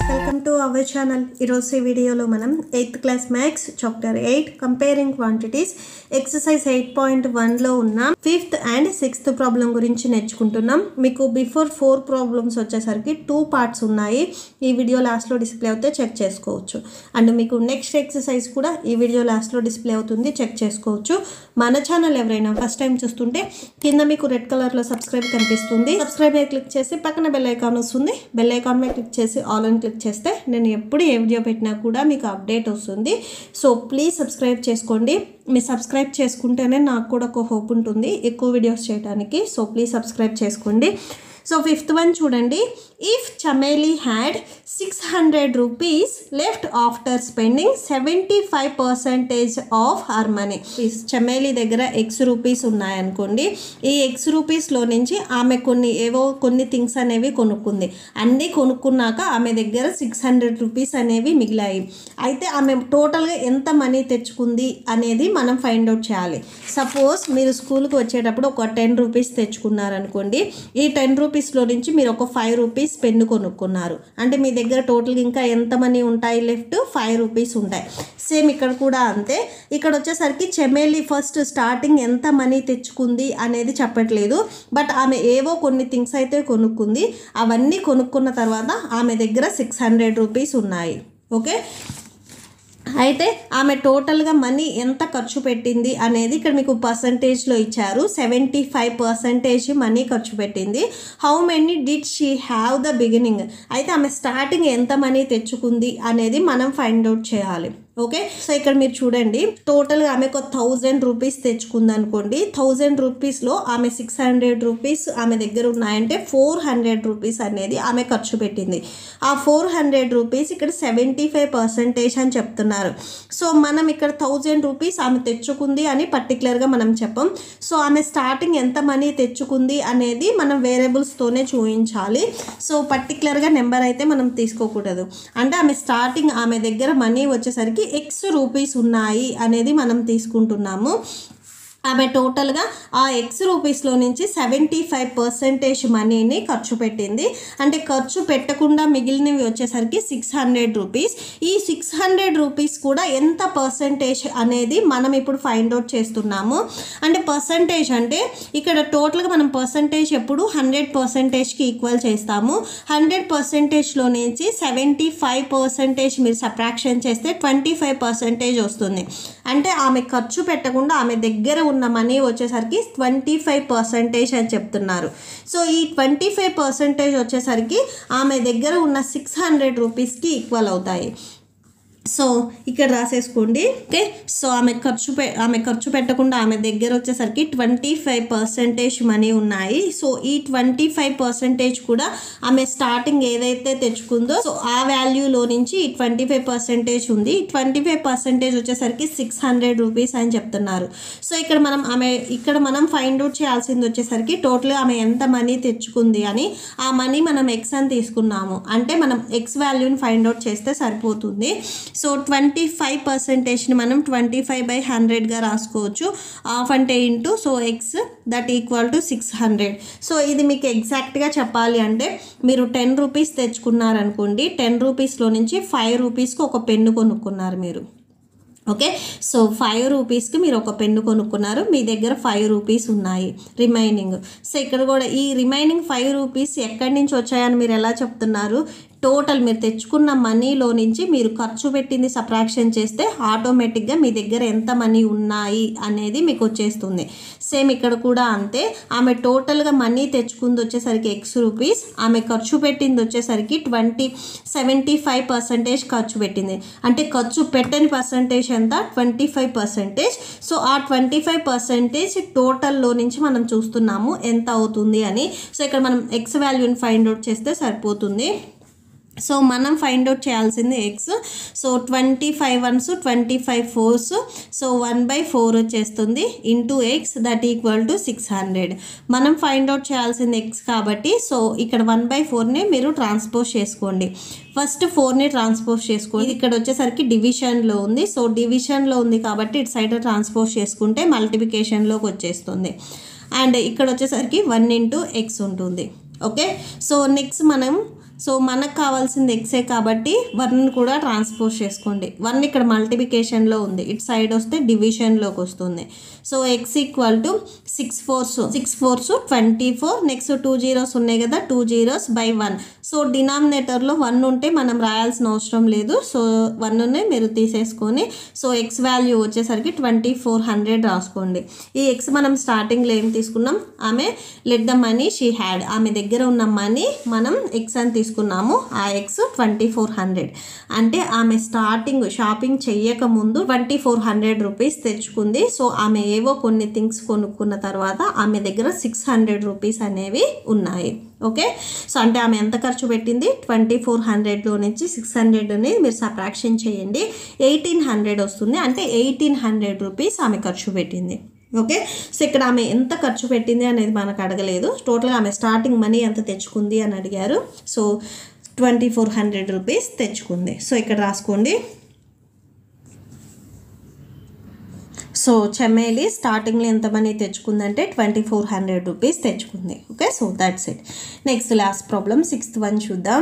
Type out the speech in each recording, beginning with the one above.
welcome to our channel ఈరోజు ఈ వీడియోలో మనం eighth class maths chapter eight comparing quantities exercise eight point వన్లో ఉన్న ఫిఫ్త్ అండ్ సిక్స్త్ ప్రాబ్లం గురించి నేర్చుకుంటున్నాం మీకు బిఫోర్ ఫోర్ ప్రాబ్లమ్స్ వచ్చేసరికి టూ పార్ట్స్ ఉన్నాయి ఈ వీడియో లాస్ట్లో డిస్ప్లే అవుతే చెక్ చేసుకోవచ్చు అండ్ మీకు నెక్స్ట్ ఎక్సర్సైజ్ కూడా ఈ వీడియో లాస్ట్లో డిస్ప్లే అవుతుంది చెక్ చేసుకోవచ్చు మన ఛానల్ ఎవరైనా ఫస్ట్ టైం చూస్తుంటే కింద మీకు రెడ్ కలర్లో సబ్స్క్రైబ్ కనిపిస్తుంది సబ్స్క్రైబ్ మీద క్లిక్ చేసి పక్కన బెల్ ఐకాన్ వస్తుంది బెల్ ఐకాన్ మీద క్లిక్ చేసి ఆల్ అని క్లిక్ చేస్తే నేను ఎప్పుడు ఏ వీడియో పెట్టినా కూడా మీకు అప్డేట్ వస్తుంది సో ప్లీజ్ సబ్స్క్రైబ్ చేసుకోండి మీరు సబ్స్క్రైబ్ చేసుకుంటేనే నాకు కూడా ఒక హోప్ ఉంటుంది ఎక్కువ వీడియోస్ చేయడానికి సో ప్లీజ్ సబ్స్క్రైబ్ చేసుకోండి సో ఫిఫ్త్ వన్ చూడండి if Chameli had six hundred rupees left after spending seventy five percentage of her money Chameli దగ్గర ఎక్స్ రూపీస్ ఉన్నాయనుకోండి ఈ ఎక్స్ రూపీస్లో నుంచి ఆమె కొన్ని ఏవో కొన్ని థింగ్స్ అనేవి కొనుక్కుంది అన్నీ కొనుక్కున్నాక ఆమె దగ్గర సిక్స్ హండ్రెడ్ రూపీస్ అనేవి మిగిలాయి అయితే ఆమె టోటల్గా ఎంత మనీ తెచ్చుకుంది అనేది మనం ఫైండ్ అవుట్ చేయాలి సపోజ్ మీరు స్కూల్కి వచ్చేటప్పుడు ఒక టెన్ రూపీస్ తెచ్చుకున్నారనుకోండి ఈ టెన్ రూపీస్లో నుంచి మీరు ఒక ఫైవ్ రూపీస్ పెన్ను కొనుక్కున్నారు అంటే మీ దగ్గర టోటల్ ఇంకా ఎంత మనీ ఉంటాయి లెఫ్ట్ ఫైవ్ రూపీస్ ఉంటాయి సేమ్ ఇక్కడ కూడా అంతే ఇక్కడ వచ్చేసరికి చెమేలి ఫస్ట్ స్టార్టింగ్ ఎంత మనీ తెచ్చుకుంది అనేది చెప్పట్లేదు బట్ ఆమె ఏవో కొన్ని థింగ్స్ అయితే కొనుక్కుంది అవన్నీ కొనుక్కున్న తర్వాత ఆమె దగ్గర సిక్స్ హండ్రెడ్ రూపీస్ ఉన్నాయి ఓకే అయితే ఆమె టోటల్గా మనీ ఎంత ఖర్చు పెట్టింది అనేది ఇక్కడ మీకు పర్సంటేజ్లో ఇచ్చారు సెవెంటీ ఫైవ్ పర్సంటేజ్ మనీ ఖర్చు పెట్టింది how many did she have the beginning అయితే ఆమె స్టార్టింగ్ ఎంత మనీ తెచ్చుకుంది అనేది మనం ఫైండ్ అవుట్ చేయాలి ఓకే సో ఇక్కడ మీరు చూడండి టోటల్గా ఆమె ఒక థౌజండ్ రూపీస్ తెచ్చుకుంది అనుకోండి థౌజండ్ రూపీస్లో ఆమె సిక్స్ హండ్రెడ్ రూపీస్ ఆమె దగ్గర ఉన్నాయంటే ఫోర్ హండ్రెడ్ రూపీస్ అనేది ఆమె ఖర్చు పెట్టింది ఆ ఫోర్ హండ్రెడ్ రూపీస్ ఇక్కడ సెవెంటీ ఫైవ్ పర్సెంటేజ్ అని చెప్తున్నారు సో మనం ఇక్కడ థౌజండ్ రూపీస్ ఆమె తెచ్చుకుంది అని పర్టికులర్గా మనం చెప్పం సో ఆమె స్టార్టింగ్ ఎంత మనీ తెచ్చుకుంది అనేది మనం వేరియబుల్స్తోనే చూపించాలి సో పర్టికులర్గా నెంబర్ అయితే మనం తీసుకోకూడదు అంటే ఆమె స్టార్టింగ్ ఆమె దగ్గర మనీ వచ్చేసరికి ఎక్స్ రూపీస్ ఉన్నాయి అనేది మనం తీసుకుంటున్నాము ఆమె టోటల్గా ఆ ఎక్స్ రూపీస్లో నుంచి సెవెంటీ ఫైవ్ పర్సెంటేజ్ మనీని ఖర్చు పెట్టింది అంటే ఖర్చు పెట్టకుండా మిగిలినవి వచ్చేసరికి సిక్స్ హండ్రెడ్ రూపీస్ ఈ సిక్స్ హండ్రెడ్ రూపీస్ కూడా ఎంత పర్సెంటేజ్ అనేది మనం ఇప్పుడు ఫైండ్ అవుట్ చేస్తున్నాము అంటే పర్సంటేజ్ అంటే ఇక్కడ టోటల్గా మనం పర్సంటేజ్ ఎప్పుడు హండ్రెడ్ పర్సెంటేజ్కి ఈక్వల్ చేస్తాము హండ్రెడ్ పర్సెంటేజ్లో నుంచి సెవెంటీ ఫైవ్ పర్సెంటేజ్ మీరు సప్రాక్షన్ చేస్తే ట్వంటీ ఫైవ్ పర్సెంటేజ్ వస్తుంది అంటే ఆమె ఖర్చు పెట్టకుండా ఆమె దగ్గర ఉన్న మనీ వచ్చేసరికి ట్వంటీ ఫైవ్ పర్సెంటేజ్ అని చెప్తున్నారు సో ఈ ట్వంటీ ఫైవ్ పర్సెంటేజ్ వచ్చేసరికి ఆమె దగ్గర ఉన్న సిక్స్ హండ్రెడ్ రూపీస్కి ఈక్వల్ అవుతాయి సో ఇక్కడ రాసేసుకోండి ఓకే సో ఆమె ఖర్చు పె ఆమె ఖర్చు పెట్టకుండా ఆమె దగ్గర వచ్చేసరికి ట్వంటీ ఫైవ్ పర్సెంటేజ్ మనీ ఉన్నాయి సో ఈ ట్వంటీ ఫైవ్ పర్సెంటేజ్ కూడా ఆమె స్టార్టింగ్ ఏదైతే తెచ్చుకుందో సో ఆ వాల్యూలో నుంచి ఈ ట్వంటీ ఫైవ్ పర్సెంటేజ్ ఉంది ట్వంటీ ఫైవ్ పర్సెంటేజ్ వచ్చేసరికి సిక్స్ హండ్రెడ్ రూపీస్ అని చెప్తున్నారు సో ఇక్కడ మనం ఆమె ఇక్కడ మనం ఫైండ్ అవుట్ చేయాల్సింది వచ్చేసరికి టోటల్ ఆమె ఎంత మనీ తెచ్చుకుంది అని ఆ మనీ మనం ఎక్స్ అని తీసుకున్నాము అంటే మనం ఎక్స్ వాల్యూని ఫైండ్ అవుట్ చేస్తే సరిపోతుంది సో ట్వంటీ ఫైవ్ పర్సెంటేజ్ని మనం ట్వంటీ ఫైవ్ బై హండ్రెడ్గా రాసుకోవచ్చు హాఫ్ అంటే into so x that equal to six hundred so ఇది మీకు ఎగ్జాక్ట్గా చెప్పాలి అంటే మీరు టెన్ రూపీస్ తెచ్చుకున్నారనుకోండి టెన్ రూపీస్లో నుంచి ఫైవ్ రూపీస్కి ఒక పెన్ను కొనుక్కున్నారు మీరు ఓకే సో ఫైవ్ రూపీస్కి మీరు ఒక పెన్ను కొనుక్కున్నారు మీ దగ్గర ఫైవ్ రూపీస్ ఉన్నాయి రిమైనింగ్ సో ఇక్కడ కూడా ఈ రిమైనింగ్ ఫైవ్ రూపీస్ ఎక్కడి నుంచి వచ్చాయని మీరు ఎలా చెప్తున్నారు టోటల్ మీరు తెచ్చుకున్న మనీలో నుంచి మీరు ఖర్చు పెట్టింది సప్రాక్షన్ చేస్తే ఆటోమేటిక్గా మీ దగ్గర ఎంత మనీ ఉన్నాయి అనేది మీకు వచ్చేస్తుంది సేమ్ ఇక్కడ కూడా అంతే ఆమె టోటల్గా మనీ తెచ్చుకుంది వచ్చేసరికి ఎక్స్ రూపీస్ ఆమె ఖర్చు పెట్టింది వచ్చేసరికి ట్వంటీ సెవెంటీ ఫైవ్ పర్సెంటేజ్ ఖర్చు పెట్టింది అంటే ఖర్చు పెట్టని పర్సంటేజ్ ఎంత ట్వంటీ ఫైవ్ పర్సెంటేజ్ సో ఆ ట్వంటీ ఫైవ్ పర్సెంటేజ్ టోటల్లో నుంచి మనం చూస్తున్నాము ఎంత అవుతుంది అని సో ఇక్కడ మనం ఎక్స్ వాల్యూని ఫైండ్ అవుట్ చేస్తే సరిపోతుంది సో మనం ఫైండ్ అవుట్ చేయాల్సింది x so twenty five ones twenty five fours so one by four వచ్చేస్తుంది into x that equal to six hundred మనం ఫైండ్ అవుట్ చేయాల్సింది ఎక్స్ కాబట్టి సో ఇక్కడ వన్ బై ఫోర్ని మీరు ట్రాన్స్పోజ్ చేసుకోండి ఫస్ట్ ఫోర్ని ట్రాన్స్పోజ్ చేసుకోండి ఇక్కడ వచ్చేసరికి డివిజన్లో ఉంది సో డివిజన్లో ఉంది కాబట్టి ఇటు సైడ్ ట్రాన్స్పోజ్ చేసుకుంటే మల్టిప్లికేషన్లోకి వచ్చేస్తుంది అండ్ ఇక్కడ వచ్చేసరికి వన్ ఇంటూ ఎక్స్ ఉంటుంది ఓకే సో నెక్స్ట్ మనం సో మనకు కావాల్సింది ఎక్సే కాబట్టి వన్ కూడా ట్రాన్స్పోజ్ చేసుకోండి వన్ ఇక్కడ మల్టిప్లికేషన్లో ఉంది ఇటు సైడ్ వస్తే డివిజన్లోకి వస్తుంది so x equal to six fours six fours twenty four next two zeros ఉన్నాయి కదా two zeros by one so డినామినేటర్లో వన్ ఉంటే మనం రాయాల్సిన అవసరం లేదు సో వన్ని మీరు తీసేసుకొని సో ఎక్స్ వాల్యూ వచ్చేసరికి ట్వంటీ ఫోర్ హండ్రెడ్ రాసుకోండి ఈ ఎక్స్ మనం స్టార్టింగ్లో ఏం తీసుకున్నాం ఆమె let the money she had ఆమె దగ్గర ఉన్న మనీ మనం ఎక్స్ అని తీసుకున్నాము ఆ ఎక్స్ ట్వంటీ ఫోర్ హండ్రెడ్ అంటే ఆమె స్టార్టింగ్ షాపింగ్ చెయ్యక ముందు ట్వంటీ ఫోర్ హండ్రెడ్ రూపీస్ తెచ్చుకుంది సో ఆమె ఏవో కొన్ని థింగ్స్ కొనుక్కున్న తర్వాత ఆమె దగ్గర సిక్స్ హండ్రెడ్ రూపీస్ అనేవి ఉన్నాయి ఓకే సో అంటే ఆమె ఎంత ఖర్చు పెట్టింది ట్వంటీ ఫోర్ హండ్రెడ్లో నుంచి సిక్స్ హండ్రెడ్ని మీరు సబ్ట్రాక్షన్ చేయండి ఎయిటీన్ హండ్రెడ్ వస్తుంది అంటే ఎయిటీన్ హండ్రెడ్ రూపీస్ ఆమె ఖర్చు పెట్టింది ఓకే సో ఇక్కడ ఆమె ఎంత ఖర్చు పెట్టింది అనేది మనకు అడగలేదు టోటల్గా ఆమె స్టార్టింగ్ మనీ ఎంత తెచ్చుకుంది అని అడిగారు so twenty four hundred rupees తెచ్చుకుంది సో ఇక్కడ రాసుకోండి సో చెమ్మేలి స్టార్టింగ్లో ఎంత మనీ తెచ్చుకుందంటే ట్వంటీ ఫోర్ హండ్రెడ్ రూపీస్ తెచ్చుకుంది okay so that's it next last problem sixth one చూద్దాం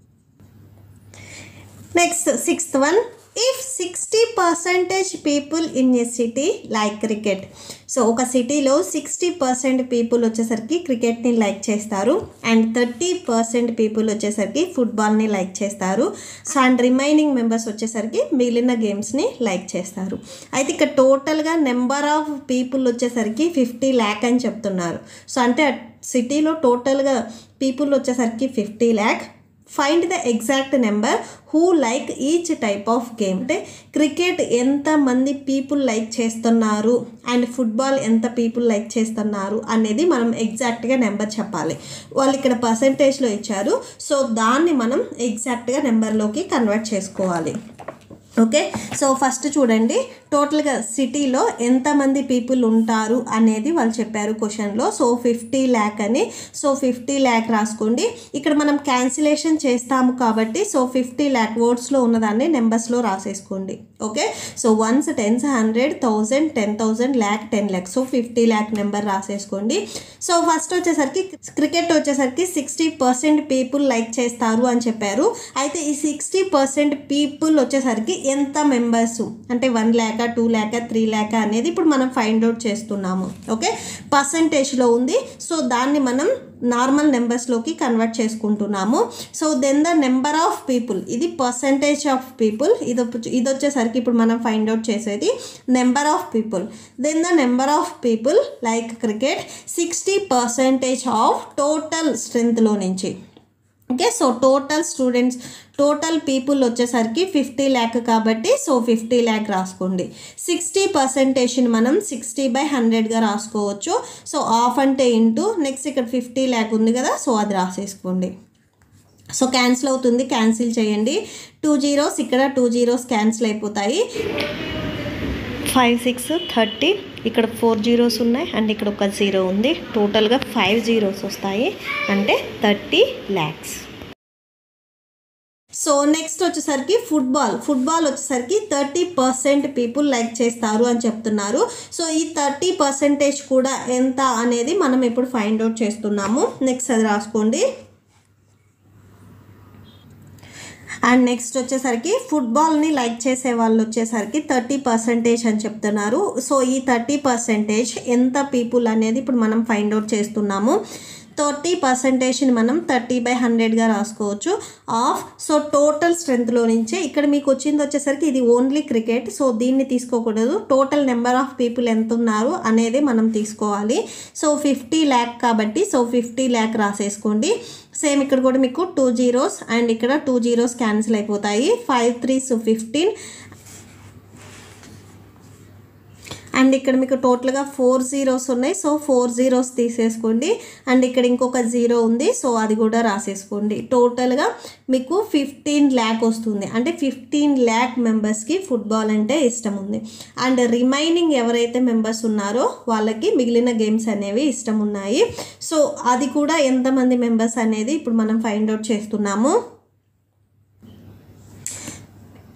next sixth one if sixty percentage people in a city like cricket so ఒక సిటీలో సిక్స్టీ పర్సెంట్ పీపుల్ వచ్చేసరికి క్రికెట్ని like చేస్తారు and thirty percent people వచ్చేసరికి ఫుట్బాల్ని like చేస్తారు so and remaining members వచ్చేసరికి మిగిలిన గేమ్స్ని లైక్ చేస్తారు అయితే ఇక్కడ టోటల్గా నెంబర్ ఆఫ్ పీపుల్ వచ్చేసరికి ఫిఫ్టీ ల్యాక్ అని చెప్తున్నారు సో అంటే సిటీలో టోటల్గా పీపుల్ వచ్చేసరికి fifty lakh find the exact number who like each type of game అంటే క్రికెట్ ఎంత మంది పీపుల్ లైక్ చేస్తున్నారు అండ్ ఫుట్బాల్ ఎంత పీపుల్ లైక్ చేస్తున్నారు అనేది మనం ఎగ్జాక్ట్గా నెంబర్ చెప్పాలి వాళ్ళు ఇక్కడ పర్సంటేజ్లో ఇచ్చారు సో దాన్ని మనం ఎగ్జాక్ట్గా నెంబర్లోకి కన్వర్ట్ చేసుకోవాలి ఓకే సో ఫస్ట్ చూడండి టోటల్గా సిటీలో ఎంతమంది పీపుల్ ఉంటారు అనేది వాళ్ళు చెప్పారు క్వశ్చన్లో సో ఫిఫ్టీ ల్యాక్ అని సో ఫిఫ్టీ ల్యాక్ రాసుకోండి ఇక్కడ మనం క్యాన్సిలేషన్ చేస్తాము కాబట్టి సో ఫిఫ్టీ ల్యాక్ వర్డ్స్లో ఉన్నదాన్ని నెంబర్స్లో రాసేసుకోండి okay so ones tens hundred thousand ten thousand lakh ten lakh so fifty lakh number రాసేసుకోండి సో ఫస్ట్ వచ్చేసరికి క్రికెట్ వచ్చేసరికి సిక్స్టీ పర్సెంట్ పీపుల్ లైక్ చేస్తారు అని చెప్పారు అయితే ఈ సిక్స్టీ పర్సెంట్ పీపుల్ వచ్చేసరికి ఎంత మెంబర్స్ అంటే one lakh two lakh three lakh అనేది ఇప్పుడు మనం ఫైండ్ అవుట్ చేస్తున్నాము ఓకే పర్సంటేజ్లో ఉంది సో దాన్ని మనం నార్మల్ నెంబర్స్లోకి కన్వర్ట్ చేసుకుంటున్నాము so then the number of people ఇది పర్సంటేజ్ ఆఫ్ పీపుల్ ఇది ఇది వచ్చేసరికి ఇప్పుడు మనం ఫైండ్ అవుట్ చేసేది number of people then the number of people like cricket sixty percentage of total స్ట్రెంత్లో నుంచి okay so total students total people వచ్చేసరికి ఫిఫ్టీ ల్యాక్ కాబట్టి సో ఫిఫ్టీ ల్యాక్ రాసుకోండి సిక్స్టీ పర్సెంటేజ్ని మనం సిక్స్టీ బై హండ్రెడ్గా రాసుకోవచ్చు సో ఆఫ్ అంటే ఇంటూ నెక్స్ట్ ఇక్కడ ఫిఫ్టీ ల్యాక్ ఉంది కదా సో అది రాసేసుకోండి సో క్యాన్సిల్ అవుతుంది క్యాన్సిల్ చేయండి టూ జీరోస్ ఇక్కడ టూ జీరోస్ క్యాన్సిల్ అయిపోతాయి ఫైవ్ సిక్స్ థర్టీ ఇక్కడ ఫోర్ జీరోస్ ఉన్నాయి అండ్ ఇక్కడ ఒక జీరో ఉంది టోటల్గా ఫైవ్ జీరోస్ వస్తాయి అంటే థర్టీ ల్యాక్స్ సో నెక్స్ట్ వచ్చేసరికి ఫుట్బాల్ ఫుట్బాల్ వచ్చేసరికి థర్టీ పర్సెంట్ పీపుల్ లైక్ చేస్తారు అని చెప్తున్నారు సో ఈ థర్టీ పర్సెంటేజ్ కూడా ఎంత అనేది మనం ఇప్పుడు ఫైండ్ అవుట్ చేస్తున్నాము నెక్స్ట్ అది రాసుకోండి అండ్ నెక్స్ట్ వచ్చేసరికి ఫుట్బాల్ని లైక్ చేసే వాళ్ళు వచ్చేసరికి థర్టీ పర్సెంటేజ్ అని చెప్తున్నారు సో ఈ థర్టీ పర్సెంటేజ్ ఎంత పీపుల్ అనేది ఇప్పుడు మనం ఫైండ్ అవుట్ చేస్తున్నాము థర్టీ పర్సెంటేజ్ని మనం థర్టీ బై హండ్రెడ్గా రాసుకోవచ్చు ఆఫ్ సో టోటల్ స్ట్రెంత్లో నుంచే ఇక్కడ మీకు వచ్చింది వచ్చేసరికి ఇది ఓన్లీ క్రికెట్ సో దీన్ని తీసుకోకూడదు టోటల్ నెంబర్ ఆఫ్ పీపుల్ ఎంత ఉన్నారు అనేది మనం తీసుకోవాలి సో ఫిఫ్టీ ల్యాక్ కాబట్టి సో ఫిఫ్టీ ల్యాక్ రాసేసుకోండి సేమ్ ఇక్కడ కూడా మీకు టూ జీరోస్ అండ్ ఇక్కడ టూ జీరోస్ క్యాన్సిల్ అయిపోతాయి ఫైవ్ త్రీస్ ఫిఫ్టీన్ అండ్ ఇక్కడ మీకు టోటల్గా ఫోర్ జీరోస్ ఉన్నాయి సో ఫోర్ జీరోస్ తీసేసుకోండి అండ్ ఇక్కడ ఇంకొక జీరో ఉంది సో అది కూడా రాసేసుకోండి టోటల్గా మీకు ఫిఫ్టీన్ ల్యాక్ వస్తుంది అంటే ఫిఫ్టీన్ ల్యాక్ మెంబర్స్కి ఫుట్బాల్ అంటే ఇష్టం ఉంది అండ్ రిమైనింగ్ ఎవరైతే మెంబర్స్ ఉన్నారో వాళ్ళకి మిగిలిన గేమ్స్ అనేవి ఇష్టం ఉన్నాయి సో అది కూడా ఎంతమంది మెంబర్స్ అనేది ఇప్పుడు మనం ఫైండ్ అవుట్ చేస్తున్నాము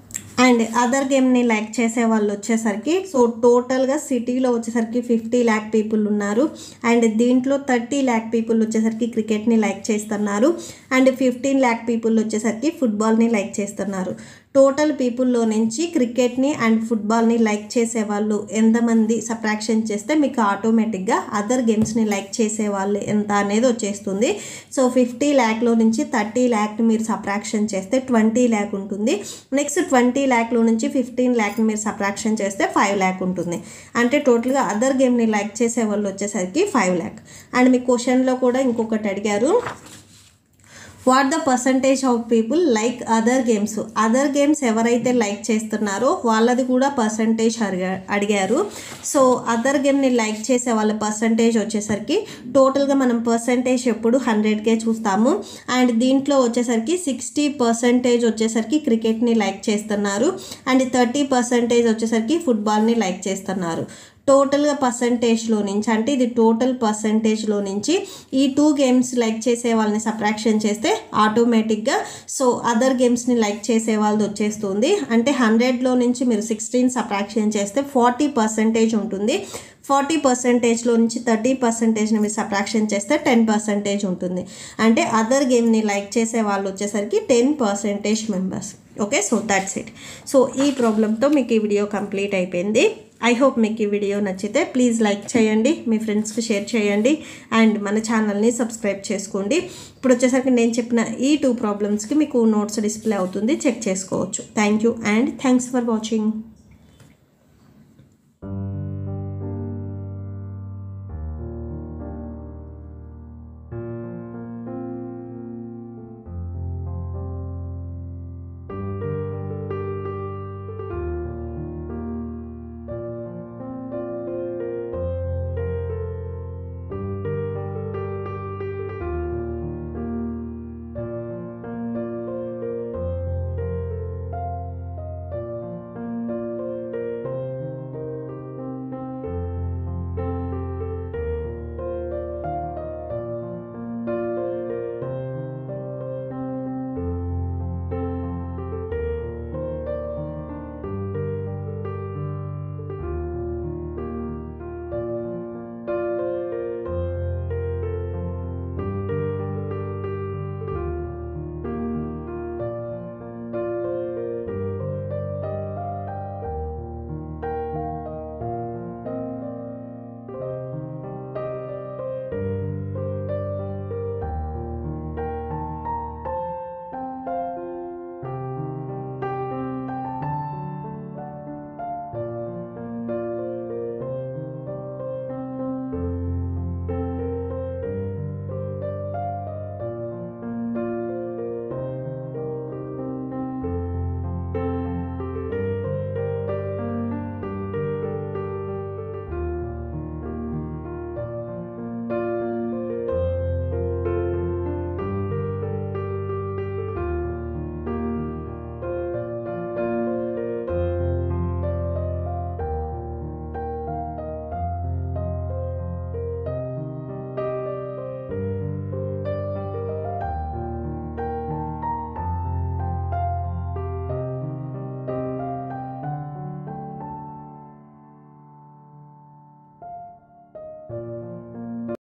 అండ్ అదర్ గేమ్ని లైక్ చేసే వాళ్ళు వచ్చేసరికి సో టోటల్గా సిటీలో వచ్చేసరికి ఫిఫ్టీ ల్యాక్ పీపుల్ ఉన్నారు అండ్ దీంట్లో థర్టీ ల్యాక్ పీపుల్ వచ్చేసరికి క్రికెట్ని లైక్ చేస్తున్నారు అండ్ ఫిఫ్టీన్ ల్యాక్ పీపుల్ వచ్చేసరికి ఫుట్బాల్ని లైక్ చేస్తున్నారు టోటల్ పీపుల్లో నుంచి క్రికెట్ని అండ్ ఫుట్బాల్ని లైక్ చేసే వాళ్ళు ఎంతమంది సబ్ట్రాక్షన్ చేస్తే మీకు ఆటోమేటిక్గా అదర్ గేమ్స్ని లైక్ చేసే వాళ్ళు ఎంత అనేది వచ్చేస్తుంది సో ఫిఫ్టీ ల్యాక్లో నుంచి థర్టీ ల్యాక్ని మీరు సబ్ట్రాక్షన్ చేస్తే ట్వంటీ ల్యాక్ ఉంటుంది నెక్స్ట్ ట్వంటీ ల్యాక్లో నుంచి ఫిఫ్టీన్ ల్యాక్ని మీరు సబ్ట్రాక్షన్ చేస్తే ఫైవ్ ల్యాక్ ఉంటుంది అంటే టోటల్గా అదర్ గేమ్ని లైక్ చేసే వాళ్ళు వచ్చేసరికి ఫైవ్ ల్యాక్ అండ్ మీ క్వశ్చన్లో కూడా ఇంకొకటి అడిగారు what the percentage of people like other games other games ఎవరైతే లైక్ చేస్తున్నారో వాళ్ళది కూడా పర్సంటేజ్ అడిగా అడిగారు సో అదర్ గేమ్ని లైక్ చేసే వాళ్ళ పర్సంటేజ్ వచ్చేసరికి టోటల్గా మనం పర్సంటేజ్ ఎప్పుడు హండ్రెడ్కే చూస్తాము అండ్ దీంట్లో వచ్చేసరికి సిక్స్టీ పర్సంటేజ్ వచ్చేసరికి క్రికెట్ని లైక్ చేస్తున్నారు అండ్ థర్టీ పర్సంటేజ్ వచ్చేసరికి ఫుట్బాల్ని లైక్ చేస్తున్నారు టోటల్గా పర్సంటేజ్లో నుంచి అంటే ఇది టోటల్ పర్సంటేజ్లో నుంచి ఈ టూ గేమ్స్ లైక్ చేసే వాళ్ళని సబ్ట్రాక్షన్ చేస్తే ఆటోమేటిక్గా సో అదర్ గేమ్స్ని లైక్ చేసే వాళ్ళది వచ్చేస్తుంది అంటే హండ్రెడ్లో నుంచి మీరు సిక్స్టీన్ సబ్ట్రాక్షన్ చేస్తే ఫార్టీ పర్సంటేజ్ ఉంటుంది ఫార్టీ పర్సెంటేజ్లో నుంచి థర్టీ పర్సెంటేజ్ని మీరు సబ్ట్రాక్షన్ చేస్తే టెన్ పర్సెంటేజ్ ఉంటుంది అంటే అదర్ గేమ్ని లైక్ చేసే వాళ్ళు వచ్చేసరికి ten percentage members okay so that's it so ఈ ప్రాబ్లంతో మీకు ఈ వీడియో కంప్లీట్ అయిపోయింది ఐ హోప్ మీకు ఈ వీడియో నచ్చితే ప్లీజ్ లైక్ చేయండి మీ ఫ్రెండ్స్కి షేర్ చేయండి అండ్ మన ఛానల్ని సబ్స్క్రైబ్ చేసుకోండి ఇప్పుడు వచ్చేసరికి నేను చెప్పిన ఈ టూ ప్రాబ్లమ్స్కి మీకు నోట్స్ డిస్ప్లే అవుతుంది చెక్ చేసుకోవచ్చు thank you and thanks for watching